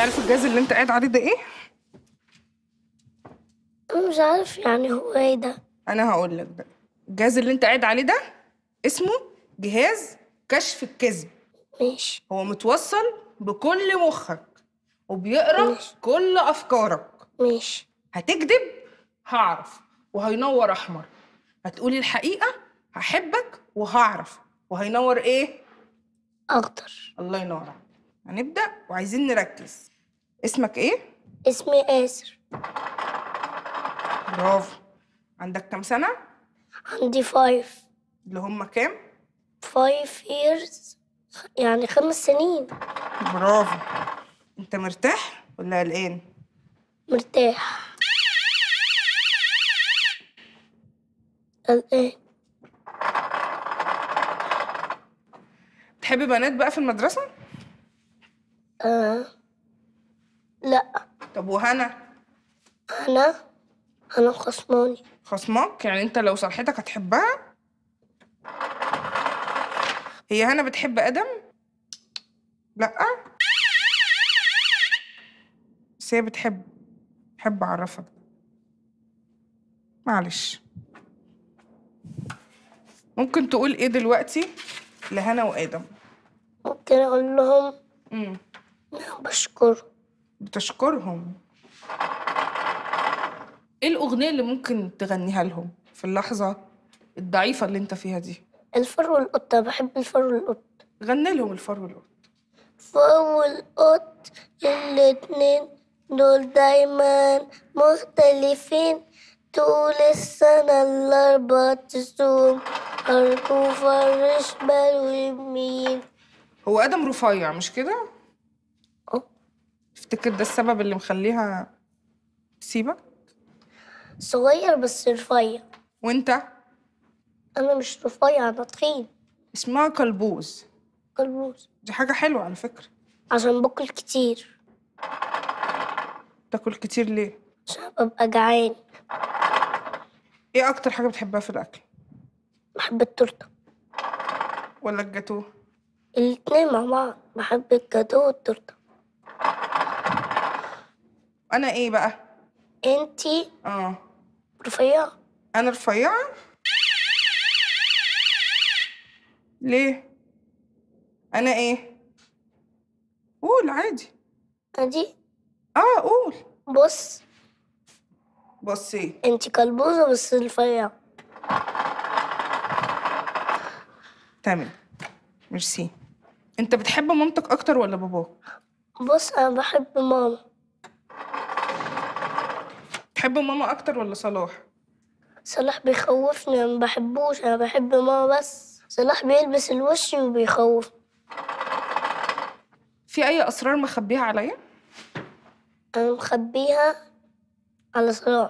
عارف الجهاز اللي انت قاعد عليه ده ايه انا مش عارف يعني هو ايه ده انا هقول لك ده الجهاز اللي انت قاعد عليه ده اسمه جهاز كشف الكذب ماشي هو متوصل بكل مخك وبيقرا ماشي. كل افكارك ماشي هتكذب هعرف وهينور احمر هتقولي الحقيقه هحبك وهعرف وهينور ايه اخضر الله ينور عليك. هنبدا وعايزين نركز اسمك ايه اسمي آسر برافو عندك كام سنه عندي فايف اللي هم كام فايف years يعني خمس سنين برافو انت مرتاح ولا قلقان مرتاح قلقان تحبي بنات بقى في المدرسه آه. لا طب وهنا انا انا خصماني خصمك يعني انت لو صرحتك هتحبها هي هنا بتحب ادم لا بس هي بتحب بحب اعرفك معلش ممكن تقول ايه دلوقتي لهنا وادم ممكن اقول لهم امم أنا بشكره بتشكرهم ايه الاغنيه اللي ممكن تغنيها لهم في اللحظه الضعيفه اللي انت فيها دي الفر والقطة بحب الفر والقط غني لهم الفر والقط فر والقط الاتنين دول دايما مختلفين طول السنة الأربع تصوم أرجو فرش بال ويمين هو ادم رفيع مش كده أه. تفتكر ده السبب اللي مخليها تسيبك صغير بس رفيع وانت أنا مش رفيع أنا تخين اسمها كلبوز كلبوز دي حاجه حلوه على فكره عشان باكل كتير تاكل كتير ليه عشان ببقى جعان ايه اكتر حاجه بتحبها في الاكل بحب التورتة ولا الجاتوه الاتنين مع بعض بحب الجاتو والتورتة انا ايه بقى انتي اه رفيعة انا رفيعه ليه انا ايه قول عادي ادي اه قول بص بصي انتي كلبوزة بس رفيعة تمام ميرسي انت بتحب مامتك اكتر ولا باباك بص انا بحب ماما تحب ماما اكتر ولا صلاح صلاح بيخوفني انا ما بحبوش انا بحب ماما بس صلاح بيلبس الوش وبيخوف في اي اسرار مخبيها عليا انا مخبيها على صلاح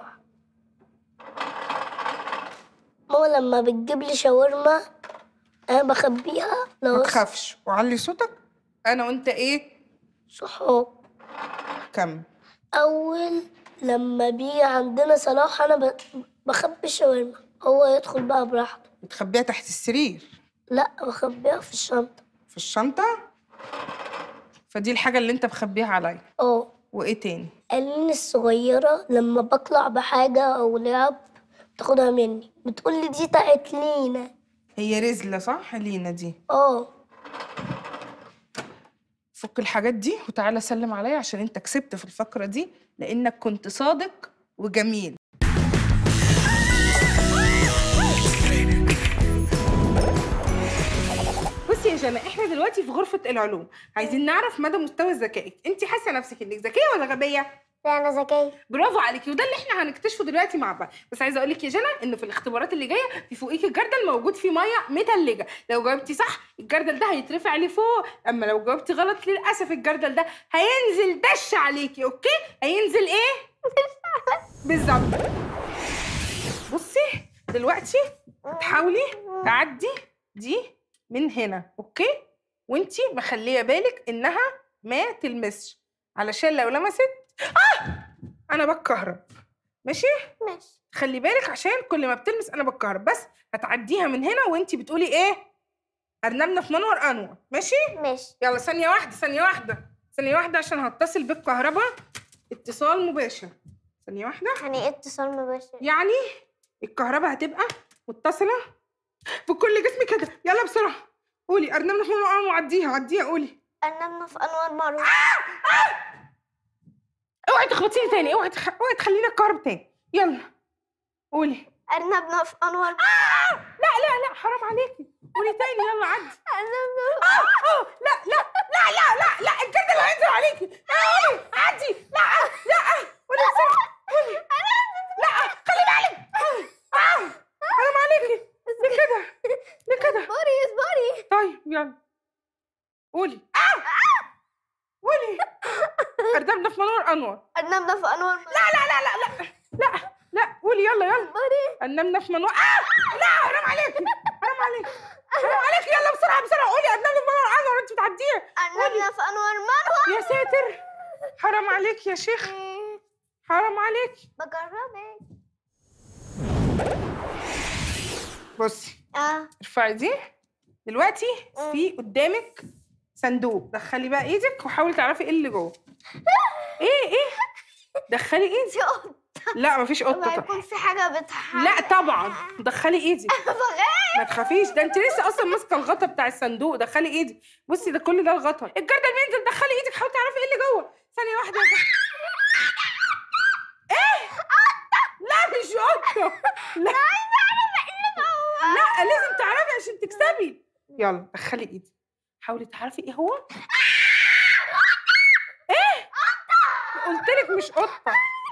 ماما لما بتجيب لي شاورما انا بخبيها ما لو تخافش وعلي صوتك انا وانت ايه صحاب كم اول لما بيجي عندنا صلاح انا ب- بخبي الشاورما هو يدخل بقى براحته بتخبيها تحت السرير لا بخبيها في الشنطة في الشنطه فدي الحاجه اللي انت مخبيها عليا اه وايه تاني قالين الصغيرة لما بطلع بحاجة أو لعب تاخدها مني بتقول لي دي بتاعت لينا هي رزله صح لينا دي اه فك الحاجات دي وتعالى سلم عليا عشان انت كسبت في الفقره دي لانك كنت صادق وجميل بصي يا جنى احنا دلوقتي في غرفه العلوم عايزين نعرف مدى مستوى ذكائك انت حاسه نفسك انك ذكيه ولا غبيه لا أنا ذكية برافو عليكي وده اللي احنا هنكتشفه دلوقتي مع بعض بس عايزه اقول لك يا جنى ان في الاختبارات اللي جايه في فوقيك الجردل موجود فيه ميه متلجه لو جاوبتي صح الجردل ده هيترفع لفوق اما لو جاوبتي غلط للاسف الجردل ده هينزل دش عليكي اوكي هينزل ايه بالظبط بصي دلوقتي هتحاولي تعدي دي من هنا اوكي وانتي مخليه بالك انها ما تلمسش علشان لو لمست اه انا بتكهرب ماشي ماشي خلي بالك عشان كل ما بتلمس انا بتكهرب بس هتعديها من هنا وانتي بتقولي ايه ارنبنا في منور انور ماشي ماشي يلا ثانيه واحده ثانيه واحده ثانيه واحده عشان هتصل بالكهرباء اتصال مباشر ثانيه واحده يعني ايه اتصال مباشر يعني الكهرباء هتبقى متصله بكل جسمي كده يلا بسرعه قولي ارنب نفهم وعديها عديها قولي أرنبنا في أنوار مروة اوعي تخبطيني تاني اوعي تخ... اوعي تخليني الكهرباء تاني يلا قولي أرنبنا في أنوار لا لا لا حرام عليكي قولي تاني يلا عدي أرنبنا اه اه لا لا لا لا لا لا الجد اللي هينزل عليكي لا قولي عدي لا لا قولي بسرعه قولي لا خلي بالك اه حرام عليكي ليه كده ليه كده اصبري اصبري طيب يلا قولي اه قولي اردمنا في منور انور أرنبنا في أنوار لا لا لا لا لا لا لا قولي يلا يلا اصبري أنمنا في منور آه لا حرام عليكي حرام عليكي حرام عليكي يلا بسرعة بسرعة قولي أنمنا في منور أنور أنت بتعديها أرنبنا في أنوار مروة يا ساتر حرام عليك يا شيخ إيه، حرام عليك بجربك بصي اه ارفعي دي دلوقتي مم. في قدامك صندوق دخلي بقى ايدك وحاولي تعرفي ايه اللي جوه ايه ايه دخلي ايدك دي قطة لا مفيش ما قطه طبعا يكون في حاجة بتحرك لا طبعا دخلي ايدك بغير ما تخافيش ده انت لسه اصلا ماسكه الغطا بتاع الصندوق دخلي ايدك بصي ده كل ده الغطا الجردل بينزل دخلي ايدك حاولي تعرفي ايه اللي جوه ثانيه واحده يا جماعة. ايه لا مش قطه لا لا لازم تعرفي عشان تكسبي يلا دخلي ايدك حاولي تعرفي ايه هو ايه قلت لك مش قطه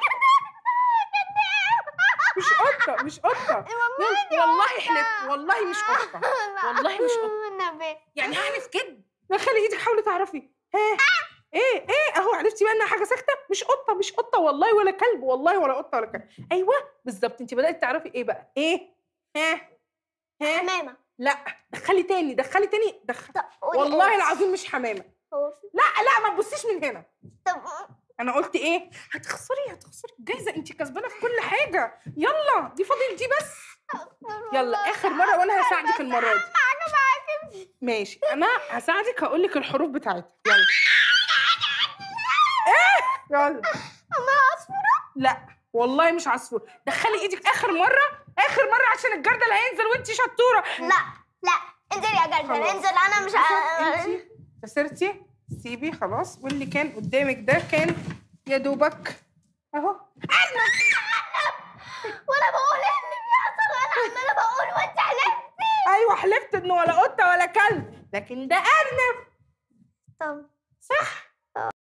مش قطه مش قطه يلا، والله حلفت والله مش قطه والله مش قطة. النبي يعني هحلف كده دخلي ايدك حاولي تعرفي ها ايه ايه اهو عرفتي بقى انها حاجه ساكته مش قطه مش قطه والله ولا كلب والله ولا قطه ولا كلب ايوه بالظبط انت بدات تعرفي ايه بقى ايه ها ها حمامة لا دخلي تاني دخلي تاني دخل طب قولي والله إيه؟ العظيم مش حمامه هو في- لا لا ما تبصيش من هنا طب انا قلت ايه هتخسري هتخسري الجايزه انت كسبانه في كل حاجه يلا دي فاضل دي بس يلا اخر مره وانا هساعدك المره دي ماشي انا هساعدك هقول لك الحروف بتاعتها يلا ايه يلا ما عصفورة لا والله مش عصفور دخلي ايدك اخر مره اخر مره عشان الجردل هينزل وانت شطوره لا لا انزل يا جردل خلاص. انزل انا مش ع- انت خسرتي سيبي خلاص واللي كان قدامك ده كان يا دوبك اهو وانا بقول ايه اللي بيحصل وانا عماله بقول وانت حلفتي ايوه حلفت انه ولا قطه ولا كلب لكن ده ارنب طب صح